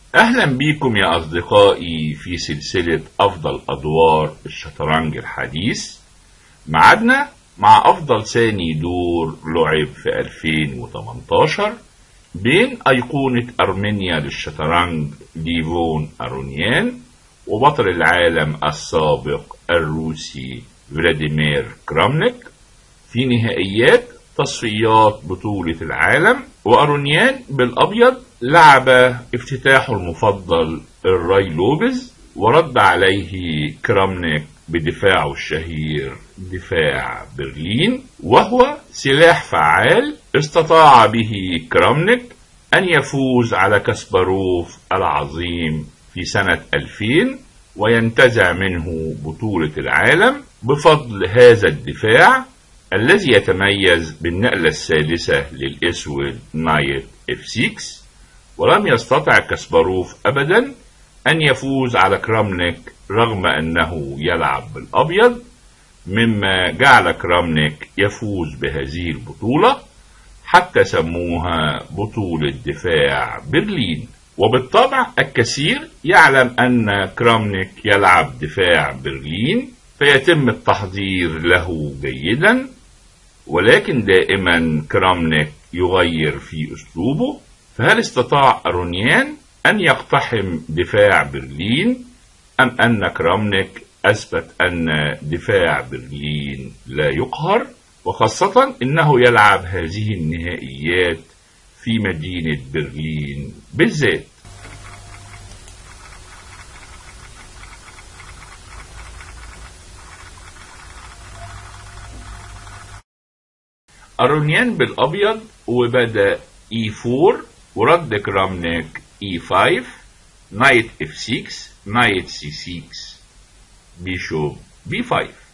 أهلا بيكم يا أصدقائي في سلسلة أفضل أدوار الشطرنج الحديث معادنا مع أفضل ثاني دور لعب في 2018 بين أيقونة أرمينيا للشطرنج ليفون أرونيان وبطل العالم السابق الروسي فلاديمير كرامنيك في نهائيات تصفيات بطولة العالم وأرونيان بالأبيض لعب افتتاحه المفضل الراي لوبز ورد عليه كرامنيك بدفاعه الشهير دفاع برلين وهو سلاح فعال استطاع به كرامنيك أن يفوز على كسباروف العظيم في سنة 2000 وينتزع منه بطولة العالم بفضل هذا الدفاع الذي يتميز بالنقلة الثالثة للأسود نايت اف 6 ولم يستطع كسباروف أبدا أن يفوز على كرامنيك رغم أنه يلعب بالأبيض مما جعل كرامنيك يفوز بهذه البطولة حتى سموها بطولة دفاع برلين وبالطبع الكثير يعلم أن كرامنيك يلعب دفاع برلين فيتم التحضير له جيدا ولكن دائما كرامنيك يغير في أسلوبه فهل استطاع أرونيان أن يقتحم دفاع برلين أم أن كرامنيك أثبت أن دفاع برلين لا يقهر وخاصة أنه يلعب هذه النهائيات في مدينة برلين بالذات أرونيان بالأبيض وبدأ E4 ورد كرامنيك E5 نايت F6 نايت C6 بيشوب B5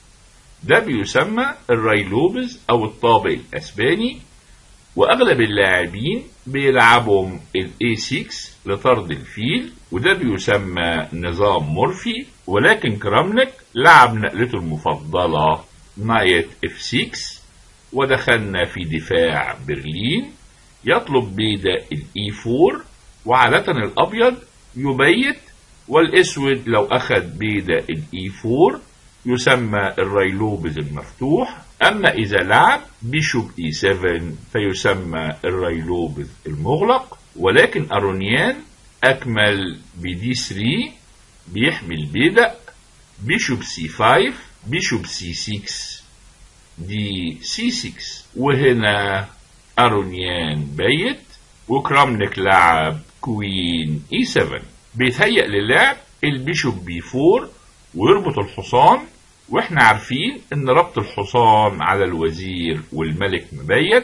ده بيسمى الرايلوبز أو الطابق الأسباني وأغلب اللاعبين بيلعبهم ال A6 لطرد الفيل وده بيسمى نظام مورفي ولكن كرامنيك لعب نقلته المفضلة نايت F6 ودخلنا في دفاع برلين يطلب بيدا الاي 4 وعادة الابيض يبيت والاسود لو اخذ بيدا الاي 4 يسمى الريلوبز المفتوح اما اذا لعب بيشوب اي 7 فيسمى الريلوبز المغلق ولكن ارونيان اكمل بدي 3 بيحمل بيدا بيشوب سي 5 بيشوب سي 6 دي سي 6 وهنا أرونيان بيت وكرامنيك لعب كوين اي 7 بيتهيأ للعب البيشوب بي 4 ويربط الحصان واحنا عارفين ان ربط الحصان على الوزير والملك مبيت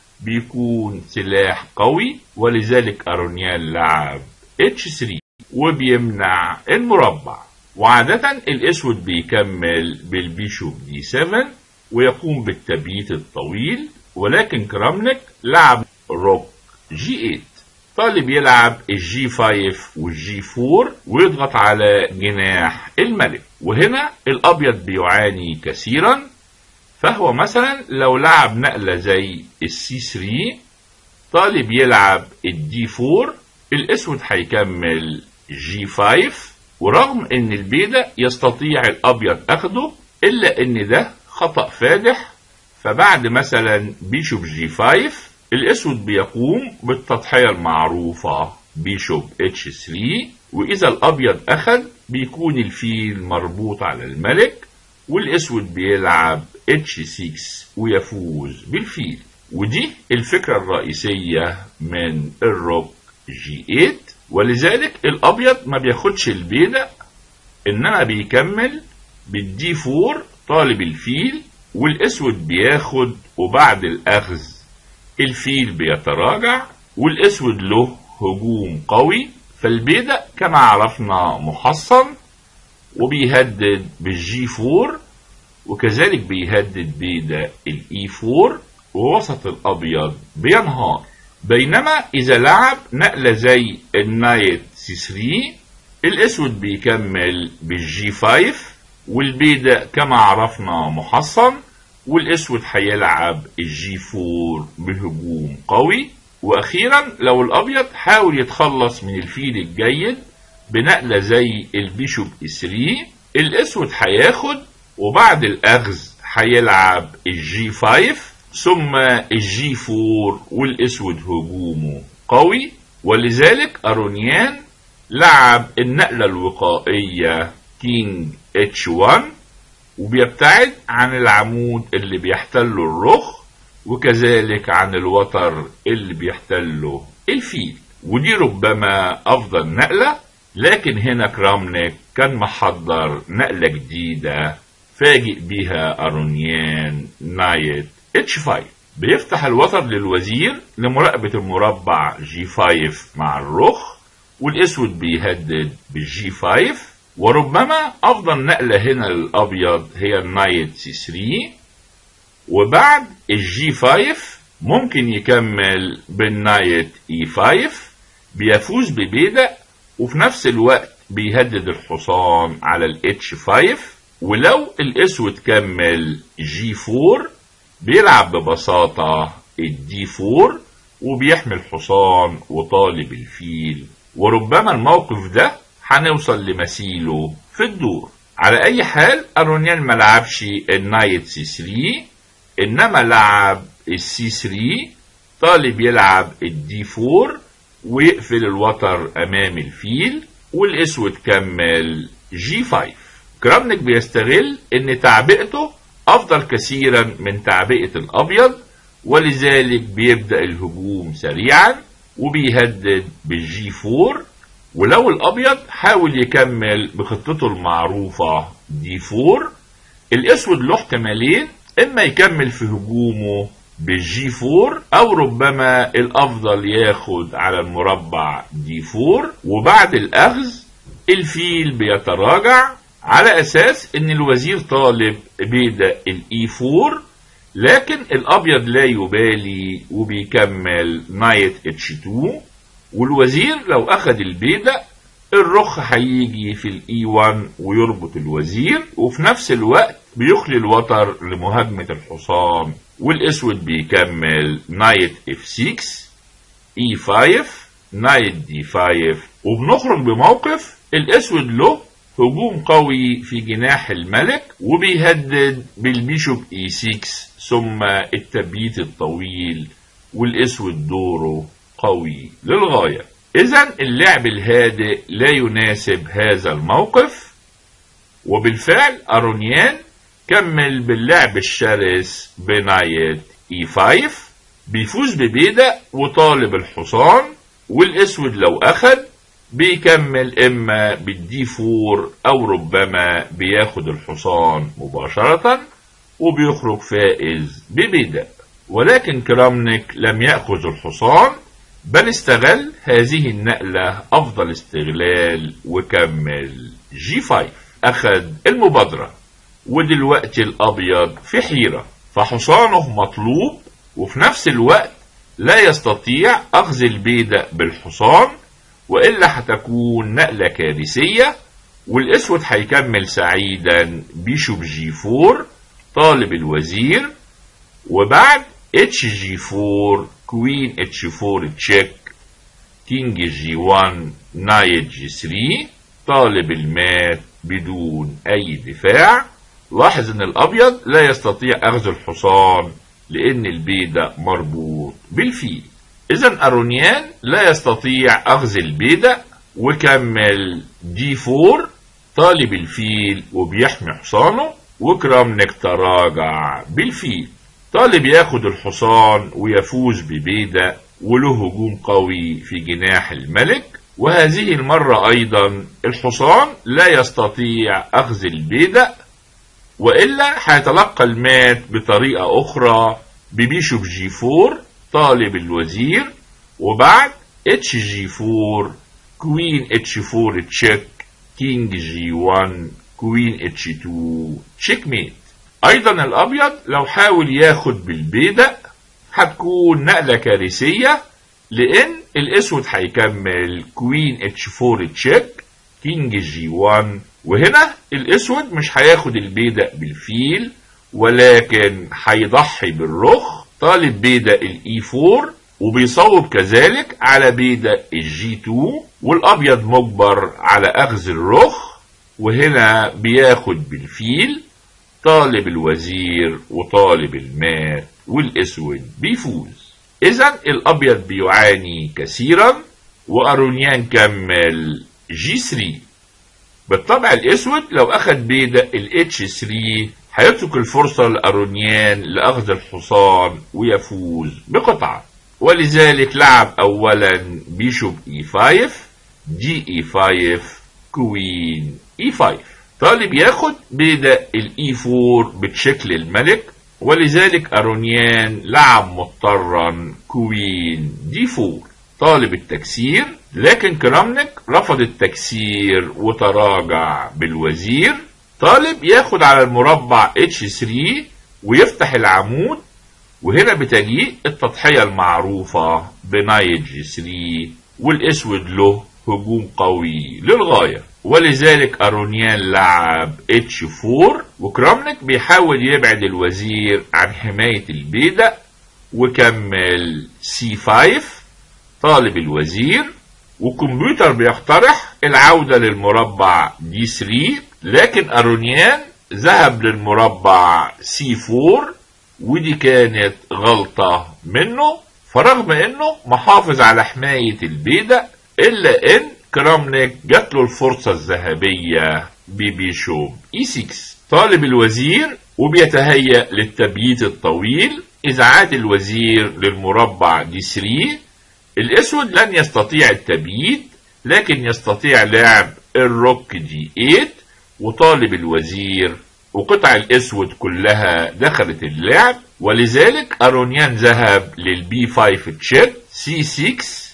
بيكون سلاح قوي ولذلك أرونيان لعب اتش 3 وبيمنع المربع وعادة الاسود بيكمل بالبيشوب دي 7 ويقوم بالتبييت الطويل ولكن كرامنيك لعب روك جي 8 طالب يلعب الجي 5 والجي 4 ويضغط على جناح الملك وهنا الابيض بيعاني كثيرا فهو مثلا لو لعب نقله زي السي 3 طالب يلعب الدي 4 الاسود هيكمل جي 5 ورغم ان البيضة يستطيع الابيض اخده الا ان ده خطأ فادح فبعد مثلا بيشوب جي 5 الاسود بيقوم بالتضحية المعروفة بيشوب اتش 3 واذا الابيض اخذ بيكون الفيل مربوط على الملك والاسود بيلعب اتش 6 ويفوز بالفيل ودي الفكرة الرئيسية من الروك جي 8 ولذلك الابيض ما بياخدش البيضة انما بيكمل بالدي 4 طالب الفيل والاسود بياخد وبعد الاخذ الفيل بيتراجع والاسود له هجوم قوي فالبيدق كما عرفنا محصن وبيهدد بالجي 4 وكذلك بيهدد بيدق الاي 4 ووسط الابيض بينهار بينما اذا لعب نقلة زي النايت سي 3 الاسود بيكمل بالجي 5 والبيدق كما عرفنا محصن والاسود هيلعب الجي 4 بهجوم قوي واخيرا لو الابيض حاول يتخلص من الفيل الجيد بنقلة زي البيشوب 3 الاسود هياخد وبعد الاخذ هيلعب الجي 5 ثم الجي 4 والاسود هجومه قوي ولذلك ارونيان لعب النقلة الوقائية كينج اتش 1 وبيبتعد عن العمود اللي بيحتله الرخ وكذلك عن الوتر اللي بيحتله الفيل ودي ربما افضل نقلة لكن هنا كرامنيك كان محضر نقلة جديدة فاجئ بيها ارونيان نايت اتش 5 بيفتح الوتر للوزير لمراقبة المربع جي 5 مع الرخ والاسود بيهدد بالجي 5 وربما افضل نقلة هنا للابيض هي النايت سي 3 وبعد الجي 5 ممكن يكمل بالنايت اي 5 بيفوز ببيدق وفي نفس الوقت بيهدد الحصان على الاتش 5 ولو الاسود كمل جي 4 بيلعب ببساطة الدي 4 وبيحمي الحصان وطالب الفيل وربما الموقف ده هنوصل لمثيله في الدور على اي حال ارونيان ما لعبش النايت سي 3 انما لعب السي 3 طالب يلعب الدي 4 ويقفل الوتر امام الفيل والاسود كمل جي 5 كرامنيك بيستغل ان تعبئته افضل كثيرا من تعبئة الابيض ولذلك بيبدأ الهجوم سريعا وبيهدد بالجي 4 ولو الابيض حاول يكمل بخطته المعروفة دي 4 الاسود له احتمالين اما يكمل في هجومه بالجي 4 او ربما الافضل ياخد على المربع دي 4 وبعد الاخذ الفيل بيتراجع على اساس ان الوزير طالب بيدا الاي 4 لكن الابيض لا يبالي وبيكمل نايت اتش 2 والوزير لو اخذ البيدق الرخ هيجي في الاي 1 ويربط الوزير وفي نفس الوقت بيخلي الوتر لمهاجمة الحصان والاسود بيكمل نايت اف 6 اي 5 نايت دي 5 وبنخرج بموقف الاسود له هجوم قوي في جناح الملك وبيهدد بالبيشوب اي 6 ثم التبييت الطويل والاسود دوره قوي للغاية اذا اللعب الهادئ لا يناسب هذا الموقف وبالفعل ارونيان كمل باللعب الشرس بنايت اي 5 بيفوز ببيدق وطالب الحصان والاسود لو اخد بيكمل اما بالدي 4 او ربما بياخد الحصان مباشرة وبيخرج فائز ببيدق ولكن كرامنيك لم يأخذ الحصان بل استغل هذه النقلة أفضل استغلال وكمل جي 5 أخذ المبادرة ودلوقتي الأبيض في حيرة فحصانه مطلوب وفي نفس الوقت لا يستطيع أخذ البيدق بالحصان وإلا هتكون نقلة كارثية والأسود هيكمل سعيدا بيشوب جي 4 طالب الوزير وبعد اتش جي 4 كوين اتش 4 تشيك كينج جي 1 نايت جي 3 طالب المات بدون اي دفاع لاحظ ان الابيض لا يستطيع اخذ الحصان لان البيدق مربوط بالفيل اذا ارونيان لا يستطيع اخذ البيدق وكمل دي 4 طالب الفيل وبيحمي حصانه وكرامنك تراجع بالفيل طالب ياخد الحصان ويفوز ببيدق وله هجوم قوي في جناح الملك وهذه المرة أيضا الحصان لا يستطيع أخذ البيدق وإلا هيتلقى المات بطريقة أخرى ببيشوب جي 4 طالب الوزير وبعد اتش جي 4 كوين اتش 4 تشيك كينج جي 1 كوين اتش 2 تشيك ميت ايضا الابيض لو حاول ياخد بالبيدق هتكون نقلة كارثية لان الاسود هيكمل كوين اتش 4 تشيك كينج جي 1 وهنا الاسود مش هياخد البيدق بالفيل ولكن هيضحي بالرخ طالب بيدق الاي 4 وبيصوب كذلك على بيدق الجي 2 والابيض مجبر على اخذ الرخ وهنا بياخد بالفيل طالب الوزير وطالب المات والاسود بيفوز اذا الابيض بيعاني كثيرا وارونيان كمل جي 3 بالطبع الاسود لو اخذ بيدق الاتش 3 هيترك الفرصة لأرونيان لأخذ الحصان ويفوز بقطعة ولذلك لعب أولا بيشوب اي 5 جي اي 5 كوين اي 5 طالب ياخد بيدق الاي 4 بشكل الملك ولذلك أرونيان لعب مضطرا كوين دي 4 طالب التكسير لكن كرامنك رفض التكسير وتراجع بالوزير طالب ياخد على المربع H3 ويفتح العمود وهنا بتجيء التضحية المعروفة بنايت جي 3 والاسود له هجوم قوي للغاية ولذلك أرونيان لعب H4 وكرامنك بيحاول يبعد الوزير عن حماية البيدق وكمل C5 طالب الوزير والكمبيوتر بيقترح العودة للمربع D3 لكن أرونيان ذهب للمربع C4 ودي كانت غلطة منه فرغم انه محافظ على حماية البيدق الا ان كرامنيك جات له الفرصة الذهبية ببيشوب اي 6 طالب الوزير وبيتهيأ للتبييت الطويل إذا عاد الوزير للمربع دي 3 الأسود لن يستطيع التبييت لكن يستطيع لعب الروك دي 8 وطالب الوزير وقطع الأسود كلها دخلت اللعب ولذلك أرونيان ذهب للبي 5 تشيك سي 6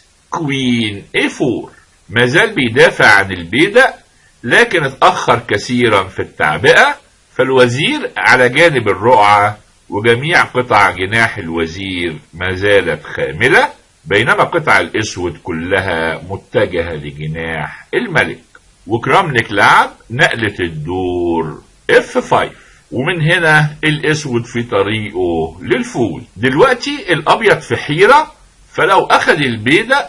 كوين اي 4 ما زال بيدافع عن البيدق لكن اتأخر كثيرا في التعبئة فالوزير على جانب الرقعة وجميع قطع جناح الوزير ما زالت خاملة بينما قطع الاسود كلها متجهة لجناح الملك وكرامنيك لعب نقلة الدور F5 ومن هنا الاسود في طريقه للفوز دلوقتي الابيض في حيرة فلو اخذ البيدق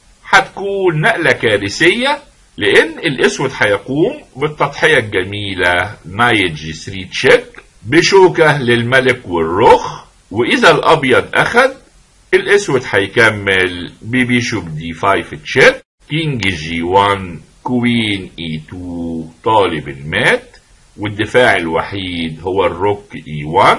هتكون نقلة كارثية لان الاسود هيقوم بالتضحية الجميلة نايت جي 3 تشيك بشوكة للملك والرخ واذا الابيض اخذ الاسود هيكمل ببيشوب دي 5 تشيك كينج جي 1 كوين اي 2 طالب المات والدفاع الوحيد هو الروك اي 1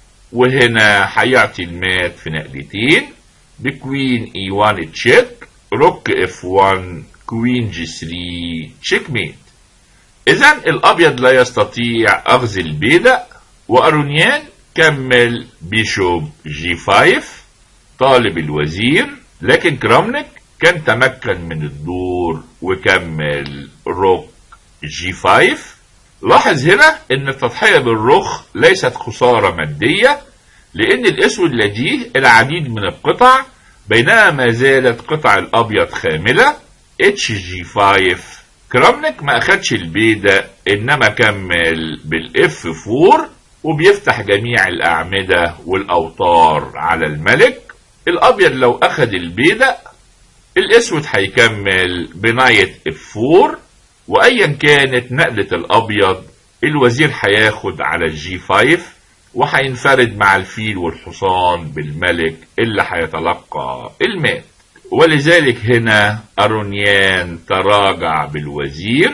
وهنا هيعطي المات في نقلتين بكوين اي 1 تشيك روك اف 1 كوين جي 3 تشيك ميت اذا الابيض لا يستطيع اخذ البيدق وارونيان كمل بيشوب جي 5 طالب الوزير لكن كرامنيك كان تمكن من الدور وكمل روك جي 5 لاحظ هنا ان التضحية بالرخ ليست خسارة مادية لان الاسود لديه العديد من القطع بينما ما زالت قطع الابيض خاملة اتش جي 5 كرامنيك ما اخدش البيدة انما كمل بالاف 4 وبيفتح جميع الاعمدة والاوتار على الملك الابيض لو اخد البيدق الاسود هيكمل بنايت اف 4 وايا كانت نقلة الابيض الوزير هياخد على الجي 5 وهينفرد مع الفيل والحصان بالملك اللي هيتلقى المات ولذلك هنا أرونيان تراجع بالوزير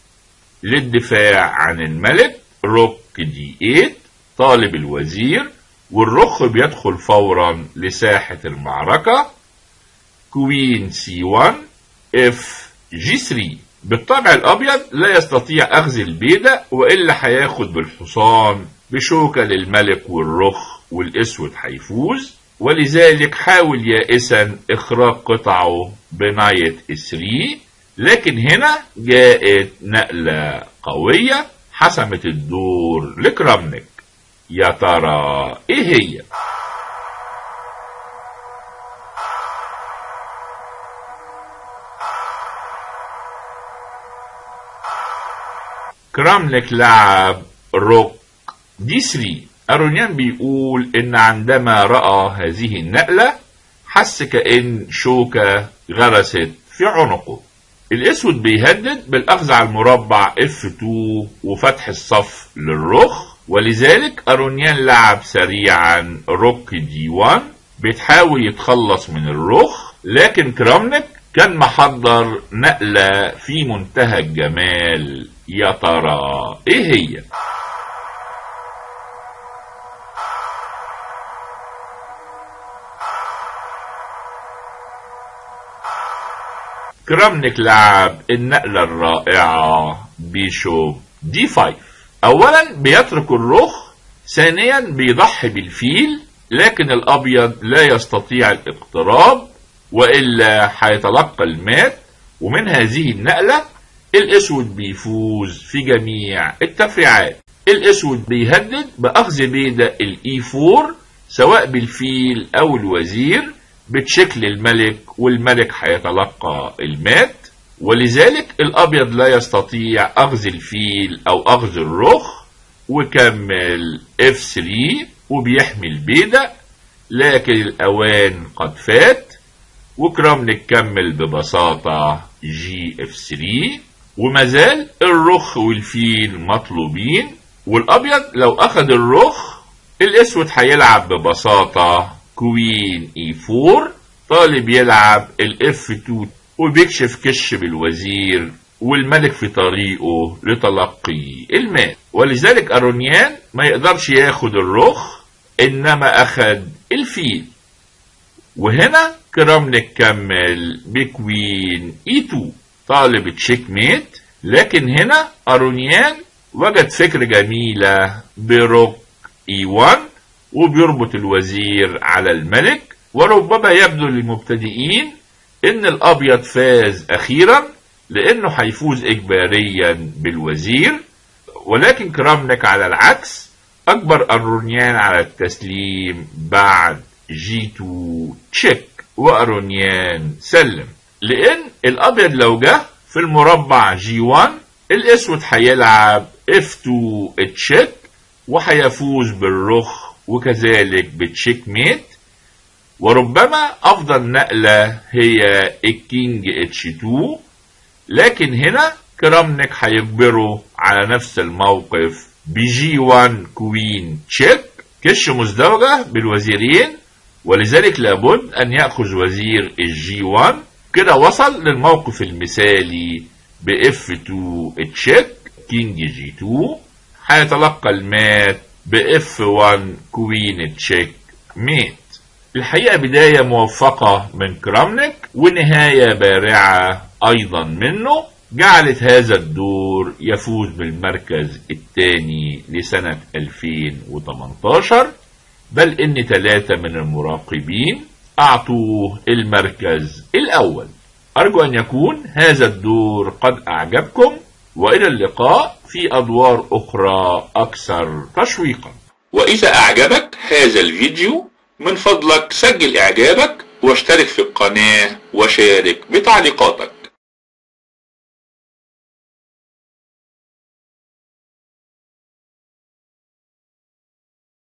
للدفاع عن الملك روك دي 8 طالب الوزير والرخ بيدخل فورا لساحة المعركة كوين سي 1 اف جي 3 بالطبع الابيض لا يستطيع اخذ البيدة والا هياخد بالحصان بشوكة للملك والرخ والاسود هيفوز ولذلك حاول يائسا اخراج قطعه بنايت 3 لكن هنا جاءت نقلة قوية حسمت الدور لكرامنيك يا ترى ايه هي كرامنيك لعب روك دي 3 أرونيان بيقول إن عندما رأى هذه النقلة حس كأن شوكة غرست في عنقه الاسود بيهدد بالاخذ على المربع F2 وفتح الصف للرخ ولذلك ارونيان لعب سريعا روك دي 1 بتحاول يتخلص من الرخ لكن كرامنك كان محضر نقلة في منتهى الجمال يا ترى ايه هي كرامنيك لعب النقلة الرائعة بيشوب دي 5 اولا بيترك الرخ ثانيا بيضحي بالفيل لكن الابيض لا يستطيع الاقتراب والا هيتلقى المات ومن هذه النقلة الاسود بيفوز في جميع التفريعات الاسود بيهدد باخذ بيدة الاي 4 سواء بالفيل او الوزير بتشكل الملك والملك هيتلقى المات ولذلك الابيض لا يستطيع اخذ الفيل او اخذ الرخ وكمل F3 وبيحمي البيدق لكن الاوان قد فات وكرامنك كمل ببساطة جي اف 3 ومازال الرخ والفيل مطلوبين والابيض لو اخذ الرخ الاسود هيلعب ببساطة كوين اي 4 طالب يلعب الاف 2 وبيكشف كش بالوزير والملك في طريقه لتلقي المال ولذلك ارونيان ما يقدرش ياخد الرخ انما اخد الفيل وهنا كرامنك كمل بكوين اي 2 طالب تشيك ميت لكن هنا ارونيان وجد فكرة جميلة بروك اي 1 وبيربط الوزير على الملك وربما يبدو للمبتدئين ان الابيض فاز اخيرا لانه هيفوز اجباريا بالوزير ولكن كرامنك على العكس اجبر ارونيان على التسليم بعد جي 2 تشيك وارونيان سلم لان الابيض لو جه في المربع جي 1 الاسود هيلعب اف 2 تشيك وهيفوز بالرخ وكذلك بتشيك ميت وربما افضل نقلة هي الكينج اتش 2 لكن هنا كرامنك هيجبره على نفس الموقف بجي 1 كوين تشيك كش مزدوجة بالوزيرين ولذلك لابد ان يأخذ وزير الجي 1 كده وصل للموقف المثالي باف 2 تشيك كينج جي 2 هيتلقى المات باف 1 كوين تشيك ميت الحقيقة بداية موفقة من كرامنيك ونهاية بارعة أيضا منه جعلت هذا الدور يفوز بالمركز الثاني لسنة 2018 بل إن ثلاثة من المراقبين أعطوه المركز الأول أرجو أن يكون هذا الدور قد أعجبكم وإلى اللقاء في أدوار أخرى أكثر تشويقا وإذا أعجبك هذا الفيديو من فضلك سجل إعجابك واشترك في القناة وشارك بتعليقاتك